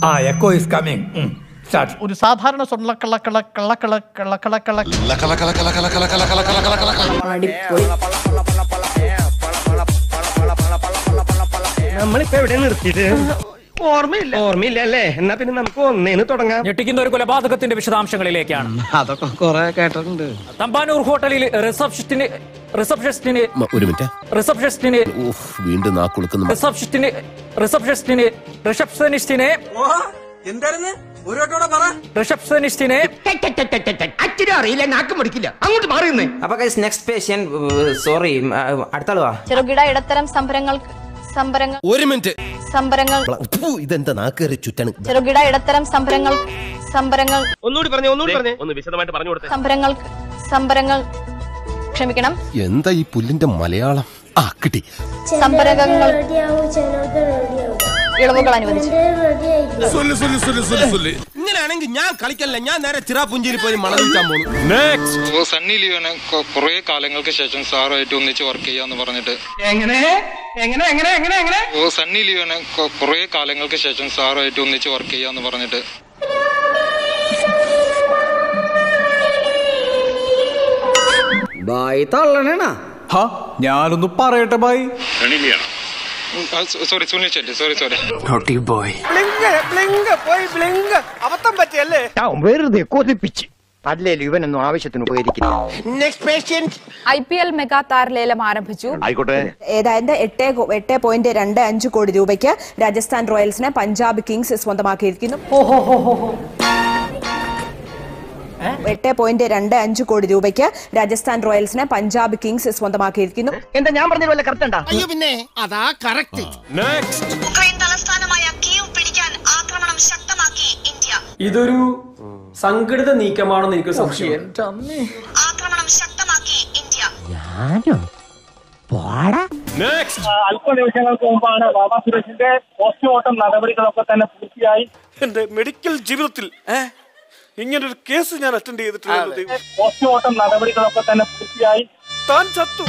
ആ echo is coming start ഒരു സാധാരണ സ്വർണ്ണക്കള കള കള കള കള കള കള നമ്മളിപ്പോ എവിടെ നിർത്തിയിട്ട് ഓർമ്മയില്ല ഓർമ്മയില്ല അല്ലേ എന്നാ പിന്നെ നമുക്ക് ഒന്നേന്ന് തുടങ്ങാം ഞെട്ടിക്കുന്ന ഒരു കൊലപാതകത്തിന്റെ വിശദാംശങ്ങളിലേക്കാണ് അതൊക്കെ കൊറേ കേട്ടിട്ടുണ്ട് തമ്പാനൂർ ഹോട്ടലിൽ റിസപ്ഷനിസ്റ്റിന് റിസപ്ഷനിസ്റ്റിന് ഒരു മിനിറ്റ് റിസപ്ഷനിസ്റ്റിന് ഊഫ് വീണ്ടും നാ കുളുക്കുന്നു റിസപ്ഷനിസ്റ്റിന് റിസപ്ഷനിസ്റ്റിന് റിസപ്ഷനിസ്റ്റിനെ എന്തായിരുന്നു ഒരു വട്ടോടെ പറ റിസപ്ഷനിസ്റ്റിനെ അച്ഛനും അറിയില്ല നാക്ക് മുടിക്കില്ല അങ്ങോട്ട് മാറിയുന്നേ അപ്പൊ നെക്സ്റ്റ് പേഷ്യൻ സോറി അടുത്ത ആളുവാ ചെറുകിട ഇടത്തരം സംരംഭങ്ങൾ സംരംഭങ്ങൾ ഒരു മിനിറ്റ് സംരംഭങ്ങൾ ഇതെന്താ നാക്കേറി ചുറ്റാണ് ചെറുകിട ഇടത്തരം സംരംഭങ്ങൾ സംരംഭങ്ങൾ ഒന്നുകൂടി പറഞ്ഞേ ഒന്നുകൂടി പറഞ്ഞേ ഒന്ന് വിശദമായിട്ട് പറഞ്ഞു കൊടുത്തേ സംരംഭങ്ങൾ സംരംഭങ്ങൾ ക്ഷമിക്കണം എന്താ ഈ പുല്ലിന്റെ മലയാളം ആ കിട്ടി സംരംഭങ്ങൾ ഇളവുകൾ അനുവദിച്ചു ഇങ്ങനെയാണെങ്കിൽ ഞാൻ കളിക്കല്ല ഞാൻ നേരെ ചിറാപുഞ്ചിയിൽ പോയി മണം വിൽക്കാൻ പോകുന്നു സണ്ണി ലിയോനെ കുറെ കാലങ്ങൾക്ക് ശേഷം സാറുമായിട്ട് ഒന്നിച്ച് വർക്ക് ചെയ്യാന്ന് പറഞ്ഞിട്ട് എങ്ങനെ എങ്ങനെ എങ്ങനെ എങ്ങനെ എങ്ങനെ ഓ സണ്ണി ലിയോനെ കുറെ കാലങ്ങൾക്ക് ശേഷം സാറുമായിട്ട് ഒന്നിച്ച് വർക്ക് ചെയ്യാന്ന് പറഞ്ഞിട്ട് ബായി തള്ളണേണ ഞാനൊന്ന് പറയട്ടെ ബായ് sorry Sunil Chhetri sorry sorry വെറുതെ കൊതിപ്പിച്ച് അല്ലേലും ഇവനൊന്നും ആവശ്യത്തിന് ഉപകരിക്കില്ല next patient I P L mega താര ലേലം ആരംഭിച്ചു ആയിക്കോട്ടെ ഏതാണ്ട് എട്ട് ഗോ- എട്ട് പോയിന്റ് രണ്ട് അഞ്ച് കോടി രൂപയ്ക്ക് രാജസ്ഥാൻ റോയൽസിനെ പഞ്ചാബ് കിങ്സ് സ്വന്തമാക്കിയിരിക്കുന്നു എട്ട് പോയിന്റ് രണ്ട് അഞ്ച് കോടി രൂപയ്ക്ക് രാജസ്ഥാൻ റോയൽസിനെ പഞ്ചാബ് കിങ്സ് സ്വന്തമാക്കിയിരിക്കുന്നു എന്താ ഞാൻ പറഞ്ഞ പോലെ കറക്റ്റ് ഉണ്ടാ അയ്യോ പിന്നെ അതാ കറക്റ്റ് ഉക്രൈൻ തലസ്ഥാനമായ കീവ് പിടിക്കാൻ ആക്രമണം ശക്തമാക്കി ഇന്ത്യ ഇതൊരു സംഘടിത നീക്കമാണെന്ന് എനിക്ക് സംശയം ആക്രമണം ശക്തമാക്കി ഇന്ത്യ അല്പനിമിഷങ്ങൾക്ക് മുമ്പാണ് ബാബാ സുരേഷിന്റെ പോസ്റ്റ്മോർട്ടം നടപടികളൊക്കെ തന്നെ പൂർത്തിയായി എന്റെ മെഡിക്കൽ ജീവിതത്തിൽ ഇങ്ങനൊരു കേസ് ഞാൻ അറ്റൻഡ് ചെയ്തിട്ടില്ല പോസ്റ്റ്മോർട്ടം നടപടികളൊക്കെ തന്നെ പൂർത്തിയായി താൻ ചത്തു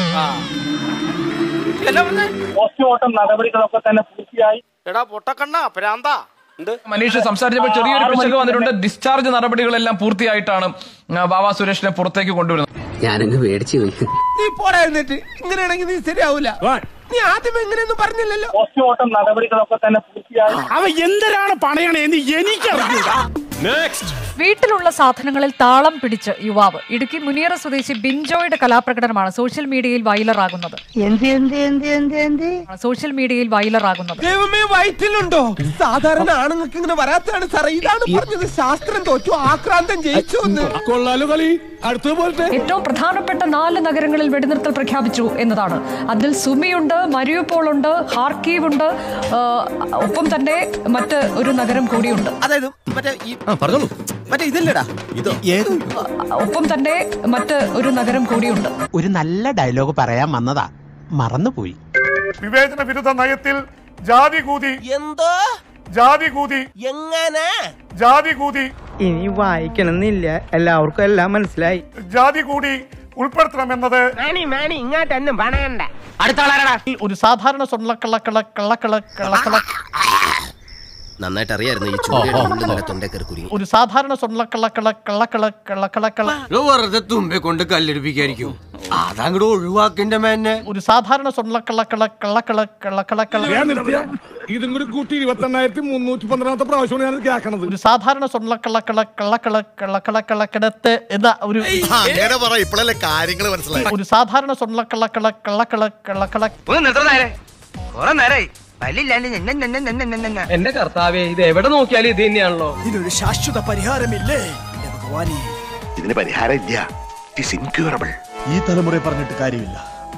പോസ്റ്റ്മോർട്ടം നടപടികളൊക്കെ തന്നെ പൂർത്തിയായി എടാ പൊട്ടക്കണ്ണ പ്രാന്താ ഉണ്ട് മനീഷ് സംസാരിച്ചപ്പോൾ ചെറിയൊരു പിശക് വന്നിട്ടുണ്ട് ഡിസ്ചാർജ് നടപടികളെല്ലാം പൂർത്തിയായിട്ടാണ് ആ, ബാബ സുരേഷിനെ പുറത്തേക്ക് കൊണ്ടുവരുന്നത് ഞാനങ്ങ് പേടിച്ചു പോയി നീ പോടാ എന്നിട്ട് ഇങ്ങനെയാണെങ്കിൽ നീ ശരിയാവൂല നീ ആദ്യം എങ്ങനെയൊന്നും പറഞ്ഞില്ലല്ലോ പോസ്റ്റ്മോർട്ടം നടപടികളൊക്കെ തന്നെ പൂർത്തിയായി അവ എന്തിനാണ് പണയണേന്ന് എനിക്കറിഞ്ഞൂടാ വീട്ടിലുള്ള സാധനങ്ങളിൽ താളം പിടിച്ച് യുവാവ് ഇടുക്കി മുനിയറ സ്വദേശി ബിൻജോയുടെ കലാപ്രകടനമാണ് സോഷ്യൽ മീഡിയയിൽ വൈറലാകുന്നത് എന്ത് എന്ത് എന്ത് എന്ത് എന്ത് സോഷ്യൽ മീഡിയയിൽ വൈറലാകുന്നത് ദൈവമേ വയറ്റിലുണ്ടോ സാധാരണ ആണുങ്ങൾക്ക് ഇങ്ങനെ വരാത്തതാണ് സാറേ ഇതാണ് പറഞ്ഞത് ശാസ്ത്രം തോറ്റു ആക്രാന്തം ജയിച്ചു എന്ന് കൊള്ളാലോ കളി അടുത്ത പോലത്തെ ഏറ്റവും പ്രധാനപ്പെട്ട നാല് നഗരങ്ങളിൽ വെടിനിർത്തൽ പ്രഖ്യാപിച്ചു എന്നതാണ് അതിൽ സുമിയുണ്ട് മരിയുപോൾ ഉണ്ട് ഹാർക്കീവ് ഉണ്ട് ആ, ഒപ്പം തന്നെ മറ്റ് ഒരു നഗരം കൂടിയുണ്ട് അതായത് മറ്റേ ഈ പറഞ്ഞോളൂ മറ്റേ ഇതല്ലടാ ഇതോ ഏത് ഒപ്പം തന്നെ മറ്റ് ഒരു നഗരം കൂടിയുണ്ട് ഒരു നല്ല ഡയലോഗ് പറയാൻ വന്നതാ മറന്നുപോയി വിവേചന വിരുദ്ധ നയത്തിൽ ജാതി കൂതി എന്തോ ജാതി കൂതി എങ്ങനെ ജാതി കൂതി ഇനി വായിക്കണമെന്നില്ല എല്ലാവർക്കും എല്ലാം മനസ്സിലായി ജാതി കൂടി ഉൾപ്പെടുത്തണമെന്നത് മാണി മാണി ഇങ്ങോട്ടൊന്നും പണയണ്ട ഒരു സാധാരണ സ്വർണ്ണക്കള കള കള കള കള കള നന്നായിട്ട് അറിയായിരുന്നു ഈ ചൂടിയുടെ ഉള്ളിൽ നല്ല തൊണ്ടേ കയറി കുരുങ്ങി ഒരു സാധാരണ സ്വർണ്ണക്കള കള കള കള കള കള കള വെറുതെ തുമ്പെ കൊണ്ട് കല്ലെടുപ്പിക്കായിരിക്കും അതങ്ങോട്ട് ഒഴിവാക്കിന്റെ മേന്നെ ഒരു സാധാരണ സ്വർണ്ണക്കള കള കള കള കള കള കള ഇതും കൂടി കൂട്ടി ഇരുപത്തി എണ്ണായിരത്തി മുന്നൂറ്റി പന്ത്രണ്ടാമത്തെ പ്രാവശ്യമാണ് ഞാൻ കേൾക്കണത് ഒരു സാധാരണ സ്വർണ്ണക്കള കള കള കള കള കള കള കിടത്ത് എന്ന ഒരു പറ ഇപ്പോഴല്ലേ കാര്യങ്ങൾ മനസ്സിലായി ഒരു സാധാരണ സ്വർണ്ണക്കള കള കള കള കള കള ഒന്ന് നിർത്തണ നേരെ കുറെ നേരായി പല്ലില്ലാണ്ട് നിന്നെ നിന്നെ നിന്നെ നിന്നെ നിന്നെ എന്റെ കർത്താവേ ഇത് എവിടെ നോക്കിയാലും ഇത് തന്നെയാണല്ലോ ഇതിനൊരു ശാശ്വത പരിഹാരമില്ലേ ഭഗവാനെ ഇതിന് പരിഹാരം ഇല്ല ഇറ്റ് ഇൻക്യൂറബിൾ ഈ തലമുറ പറഞ്ഞിട്ട് കാര്യമില്ല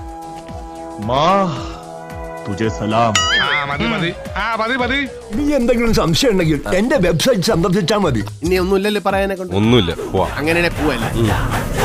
മാ തുജെ സലാം നീ എന്തെങ്കിലും സംശയം ഉണ്ടെങ്കിൽ എന്റെ വെബ്സൈറ്റ് സന്ദർശിച്ചാൽ മതി ഇനി ഒന്നുമില്ലല്ലേ പറയാനെ കൊണ്ട് ഒന്നുമില്ല അങ്ങനെ പോവല്ലേ